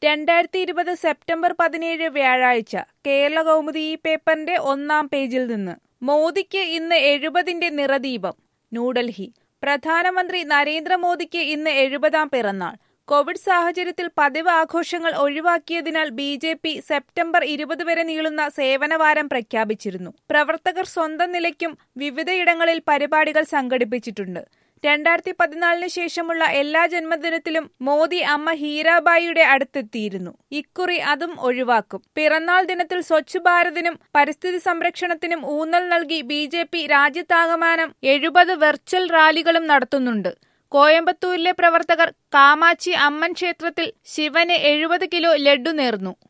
രണ്ടായിരത്തി ഇരുപത് സെപ്റ്റംബർ പതിനേഴ് വ്യാഴാഴ്ച കേരള കൗമുദി ഈ പേപ്പറിന്റെ ഒന്നാം പേജിൽ നിന്ന് മോദിക്ക് ഇന്ന് എഴുപതിന്റെ നിറദീപം ന്യൂഡൽഹി പ്രധാനമന്ത്രി നരേന്ദ്രമോദിക്ക് ഇന്ന് എഴുപതാം പിറന്നാൾ കോവിഡ് സാഹചര്യത്തിൽ പതിവ് ആഘോഷങ്ങൾ ഒഴിവാക്കിയതിനാൽ ബി ജെ പി സെപ്റ്റംബർ ഇരുപത് വരെ നീളുന്ന സേവനവാരം പ്രഖ്യാപിച്ചിരുന്നു പ്രവർത്തകർ സ്വന്തം നിലയ്ക്കും വിവിധയിടങ്ങളിൽ പരിപാടികൾ സംഘടിപ്പിച്ചിട്ടുണ്ട് രണ്ടായിരത്തി പതിനാലിന് ശേഷമുള്ള എല്ലാ ജന്മദിനത്തിലും മോദി അമ്മ ഹീരാബായിയുടെ അടുത്തെത്തിയിരുന്നു ഇക്കുറി അതും ഒഴിവാക്കും പിറന്നാൾ ദിനത്തിൽ സ്വച്ഛ് ഭാരതിനും പരിസ്ഥിതി സംരക്ഷണത്തിനും ഊന്നൽ നൽകി ബി ജെ പി രാജ്യത്താകമാനം എഴുപത് വെർച്വൽ റാലികളും നടത്തുന്നുണ്ട് കോയമ്പത്തൂരിലെ പ്രവർത്തകർ കാമാച്ചി അമ്മൻ ക്ഷേത്രത്തിൽ ശിവന് എഴുപത് കിലോ ലഡ്ഡു നേർന്നു